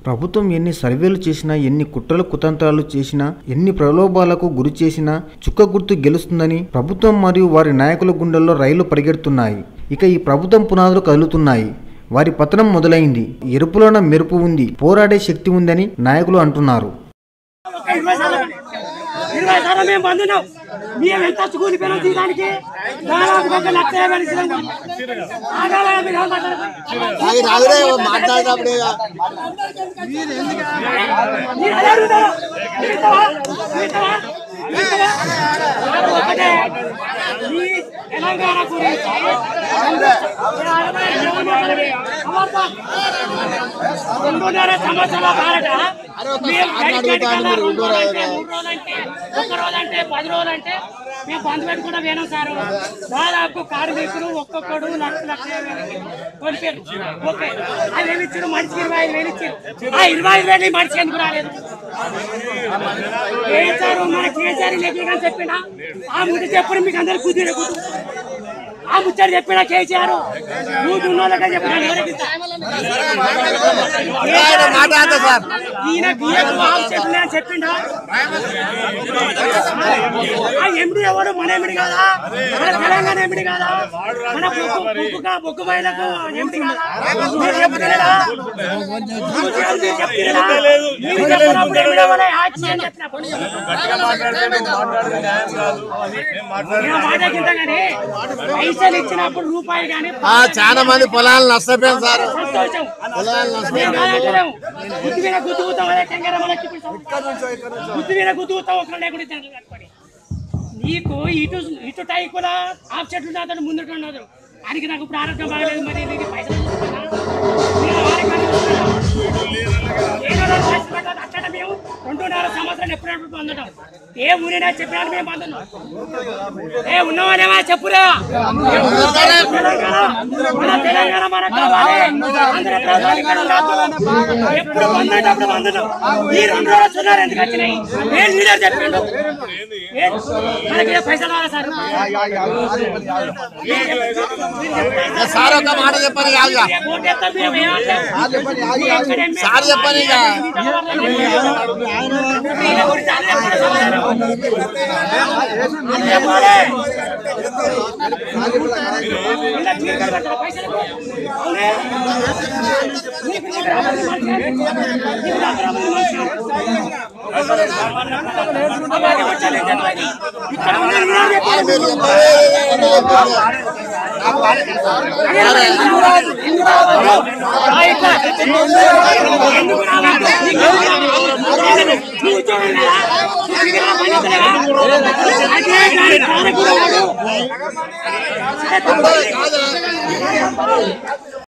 ప్రభుత్వం ఎన్ని సర్వేలు చేసినా ఎన్ని కుట్రలు కుతంత్రాలు చేసినా ఎన్ని ప్రలోభాలకు గురి చేసినా చుక్క గుర్తు గెలుస్తుందని ప్రభుత్వం మరియు వారి నాయకుల గుండెల్లో రైళ్లు పరిగెడుతున్నాయి ఇక ఈ ప్రభుత్వం పునాదులు కదులుతున్నాయి వారి పతనం మొదలైంది ఎరుపులోన మెరుపు ఉంది పోరాడే శక్తి ఉందని నాయకులు అంటున్నారు ఒక ఇరవై సార్లు ఇరవై సార్లు మేము బంధున్నాం మేము ఎంత కూలిపోయినాం తీయడానికి దాదాపు ఒక లక్ష యాభై ఇచ్చినాం. ఆగాలా మీరు ఏం మాట్లాడతారు? నాకు రాదురే మాట్లాడేటప్పుడు ఇక. మీరు అదే అడుగుతారు. తీస్తావా? తీస్తావా? తీస్తావా? నాకు ఒకటే. ఈ తెలంగాణ గురించి రెండున్నర సంవత్సరాల పాలట మేము అడుగుతాను మీరు రెండో రోజు. మూడు రోజులంటే ఒక్క రోజంటే పది రోజులంటే మేము బంద్ పెట్టుకుంటా పోయినాం సార్ దాదాపు కార్మికులు ఒక్కొక్కడు లక్ష లక్ష యాభై వేలకి కొనిపోయారు ఓకే అది ఏమి ఇచ్చారు మనిషికి ఇరవై ఐదు వేలు ఇచ్చారు ఆ ఇరవై ఐదు వేలు ఈ మనిషి ఎందుకు రాలేదు కేసీఆర్ మన కేసీఆర్ లెక్కగా చెప్పినా ఆ ముడి చెప్పడం మీకు అందరు కుదిరే కుదురు ఆ ముచ్చట చెప్పినా కేసీఆర్ నువ్వు ఉన్నోళ్ళకే చెప్పినా ఎవరికి ఇస్తా? ఆయన మాట్లాడతా సార్ ఈయన గీయకు ఆవు చెట్లు అని చెప్పిండా ఆ ఎండి ఎవరు మన ఎండి కాదా మన తెలంగాణ ఎండి కాదా మన బొగ్గు బొగ్గుగా బొగ్గు బయలకు ఎండి కాదా మీరు చెప్తున్నారా మీరు చెప్తున్నారా మీరు చెప్పినప్పుడు ఎండి ఎవరే ఆచి అని చెప్పినప్పుడు నేను మాట కింద కానీ పైసలు ఇచ్చినప్పుడు రూపాయి కానీ ఆ, చాలా మంది పొలాలు నష్టపోయాం సార్ సంతోషం పొలాలు మేము నష్టపోయాం కాదంటున్నాం. గుద్దు మీద గుద్దు ఊతాం అదే టెంగర మనకి ఇప్పుడు గుద్దు మీద గుద్దు ఊతాం ఒకరు లేకుండా ఇద్దరు కట్టుకొని నీకు ఇటు ఇటు టైకుల ఆఫ్ చెట్లు నాతో ముందుకు ఉన్నది ఆయనకి నాకు ఇప్పుడు ఆరోగ్యం బాగలేదు మరి నీకు పైసలు చూస్తున్నా? నేను ఆరోగ్యాన్ని చూస్తున్నా. ఏదో రోజు పైసలు పెట్టాలి. అట్లనే మేము రెండున్నర సంవత్సరాలు ఎప్పుడెప్పుడు పొందడం ఏ ఊరినా చెప్పినా మేము పొందడం ఏ ఉన్నవానేమా చెప్పురా తెలంగాణ మన తెలంగాణ మనకు కావాలి. ఆంధ్రప్రదేశ్ తెలంగాణ రాదు. ఎప్పుడు పొందేటప్పుడు పొందడం ఈ రెండు రోజులు సున్నారు ఎందుకు వచ్చినాయి ఏ లీడర్ చెప్పిండు ఏ- మనకి ఏ పైసలు రావాలి సార్ ఇక సార్ ఒక మాట చెప్పని కాదు ఇక. ఏ ఓటు వేస్తాం మేము ఏమంటాం? ఎక్కడ ఎమ్మెల్యే సార్ చెప్పని ఇక. ఈయన గురించి అదే చెప్పాలి సమాధానం. అదే చెప్పాలి. ఇలా తీరు కడతారా పైసలకు? అవునే? నీకు దగ్గర అమలు మనిషి. నీకు దగ్గర అమలు మనిషి. అమ్మాయి వచ్చాను, ఇది అమ్మాయి. ఇక్కడ ఉన్నాను, ఉన్నాను చెప్పాలి. మీరు చెప్పాలి, ఏదో చెప్పాలి. ఆ, ఇట్లా. ఎందుకు రావాలి? నీకు నువ్వు ఉద్యోగం లేదా? నీకు ఇక్కడ పని చేస్తలేవా? అదే కానీ కారకుడు వాడు. కాదు